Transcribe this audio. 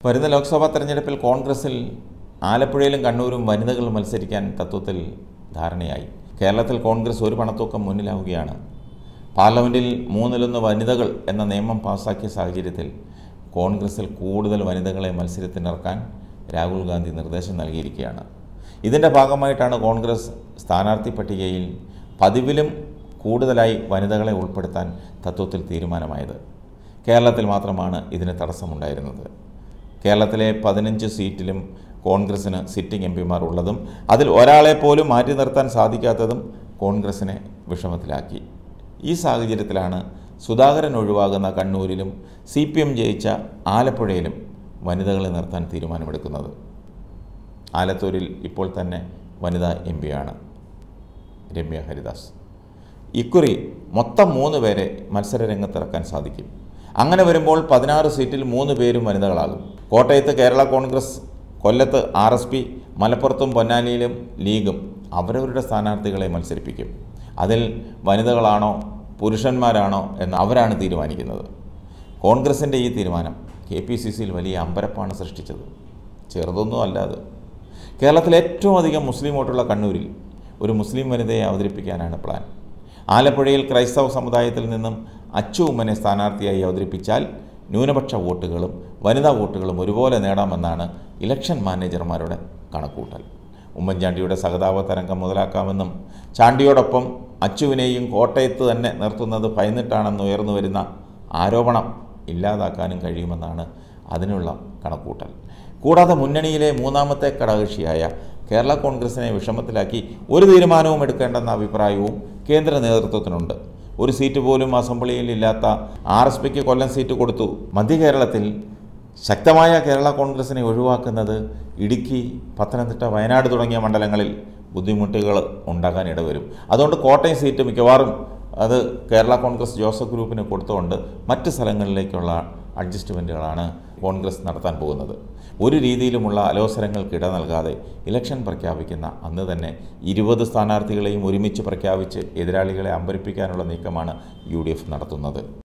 വരുന്ന ലോക്സഭാ തെരഞ്ഞെടുപ്പിൽ കോൺഗ്രസിൽ ആലപ്പുഴയിലും കണ്ണൂരും വനിതകൾ മത്സരിക്കാൻ തത്വത്തിൽ ധാരണയായി കേരളത്തിൽ കോൺഗ്രസ് ഒരു പണത്തൂക്കം മുന്നിലാവുകയാണ് പാർലമെൻറ്റിൽ മൂന്നിലൊന്ന് വനിതകൾ എന്ന നിയമം പാസാക്കിയ സാഹചര്യത്തിൽ കോൺഗ്രസിൽ കൂടുതൽ വനിതകളെ മത്സരത്തിനിറക്കാൻ രാഹുൽ ഗാന്ധി നിർദ്ദേശം നൽകിയിരിക്കുകയാണ് ഇതിൻ്റെ ഭാഗമായിട്ടാണ് കോൺഗ്രസ് സ്ഥാനാർത്ഥി പട്ടികയിൽ പതിവിലും കൂടുതലായി വനിതകളെ ഉൾപ്പെടുത്താൻ തത്വത്തിൽ തീരുമാനമായത് കേരളത്തിൽ മാത്രമാണ് ഇതിന് തടസ്സമുണ്ടായിരുന്നത് കേരളത്തിലെ പതിനഞ്ച് സീറ്റിലും കോൺഗ്രസ്സിന് സിറ്റിംഗ് എം പിമാർ ഉള്ളതും അതിൽ ഒരാളെ പോലും മാറ്റി നിർത്താൻ സാധിക്കാത്തതും കോൺഗ്രസിനെ വിഷമത്തിലാക്കി ഈ സാഹചര്യത്തിലാണ് സുധാകരൻ ഒഴിവാകുന്ന കണ്ണൂരിലും സി പി എം ജയിച്ച ആലപ്പുഴയിലും വനിതകളെ നിർത്താൻ തീരുമാനമെടുക്കുന്നത് ആലത്തൂരിൽ ഇപ്പോൾ തന്നെ വനിതാ എം പിയാണ് രമ്യ ഹരിദാസ് ഇക്കുറി മൊത്തം മൂന്ന് പേരെ മത്സര രംഗത്തിറക്കാൻ സാധിക്കും അങ്ങനെ വരുമ്പോൾ പതിനാറ് സീറ്റിൽ മൂന്ന് പേരും വനിതകളാകും കോട്ടയത്ത് കേരള കോൺഗ്രസ് കൊല്ലത്ത് ആർ എസ് പി മലപ്പുറത്തും പൊന്നാനിയിലും ലീഗും അവരവരുടെ സ്ഥാനാർത്ഥികളെ മത്സരിപ്പിക്കും അതിൽ വനിതകളാണോ പുരുഷന്മാരാണോ എന്ന് അവരാണ് തീരുമാനിക്കുന്നത് കോൺഗ്രസിൻ്റെ ഈ തീരുമാനം കെ പി സി സിയിൽ വലിയ അമ്പരപ്പാണ് സൃഷ്ടിച്ചത് ചെറുതൊന്നും അല്ല അത് കേരളത്തിൽ ഏറ്റവും അധികം മുസ്ലിം വോട്ടുള്ള കണ്ണൂരിൽ ഒരു മുസ്ലിം വനിതയെ അവതരിപ്പിക്കാനാണ് പ്ലാൻ ആലപ്പുഴയിൽ ക്രൈസ്തവ സമുദായത്തിൽ നിന്നും അച്ചു ഉമ്മനെ സ്ഥാനാർത്ഥിയായി അവതരിപ്പിച്ചാൽ ന്യൂനപക്ഷ വോട്ടുകളും വനിതാ വോട്ടുകളും ഒരുപോലെ നേടാമെന്നാണ് ഇലക്ഷൻ മാനേജർമാരുടെ കണക്കൂട്ടൽ ഉമ്മൻചാണ്ടിയുടെ സഹതാപ തരംഗം മുതലാക്കാമെന്നും ചാണ്ടിയോടൊപ്പം അച്ചുവിനെയും കോട്ടയത്ത് തന്നെ നിർത്തുന്നത് ഭയന്നിട്ടാണെന്ന് ഉയർന്നു വരുന്ന ആരോപണം ഇല്ലാതാക്കാനും കഴിയുമെന്നാണ് അതിനുള്ള കണക്കൂട്ടൽ കൂടാതെ മുന്നണിയിലെ മൂന്നാമത്തെ ഘടകകക്ഷിയായ കേരള കോൺഗ്രസിനെ വിഷമത്തിലാക്കി ഒരു തീരുമാനവും എടുക്കേണ്ടെന്ന അഭിപ്രായവും കേന്ദ്ര നേതൃത്വത്തിനുണ്ട് ഒരു സീറ്റ് പോലും അസംബ്ലിയിൽ ഇല്ലാത്ത ആർ എസ് പിക്ക് കൊല്ലം സീറ്റ് കൊടുത്തു മധ്യ കേരളത്തിൽ ശക്തമായ കേരള കോൺഗ്രസിനെ ഒഴിവാക്കുന്നത് ഇടുക്കി പത്തനംതിട്ട വയനാട് തുടങ്ങിയ മണ്ഡലങ്ങളിൽ ബുദ്ധിമുട്ടുകൾ ഉണ്ടാകാൻ ഇടവരും അതുകൊണ്ട് കോട്ടയം സീറ്റ് മിക്കവാറും അത് കേരള കോൺഗ്രസ് ജോസഫ് ഗ്രൂപ്പിന് കൊടുത്തുകൊണ്ട് മറ്റ് സ്ഥലങ്ങളിലേക്കുള്ള അഡ്ജസ്റ്റ്മെൻറ്റുകളാണ് കോൺഗ്രസ് നടത്താൻ പോകുന്നത് ഒരു രീതിയിലുമുള്ള അലോസരങ്ങൾക്ക് ഇട നൽകാതെ ഇലക്ഷൻ പ്രഖ്യാപിക്കുന്ന അന്ന് തന്നെ ഇരുപത് സ്ഥാനാർത്ഥികളെയും ഒരുമിച്ച് പ്രഖ്യാപിച്ച് എതിരാളികളെ അമ്പരിപ്പിക്കാനുള്ള നീക്കമാണ് യു നടത്തുന്നത്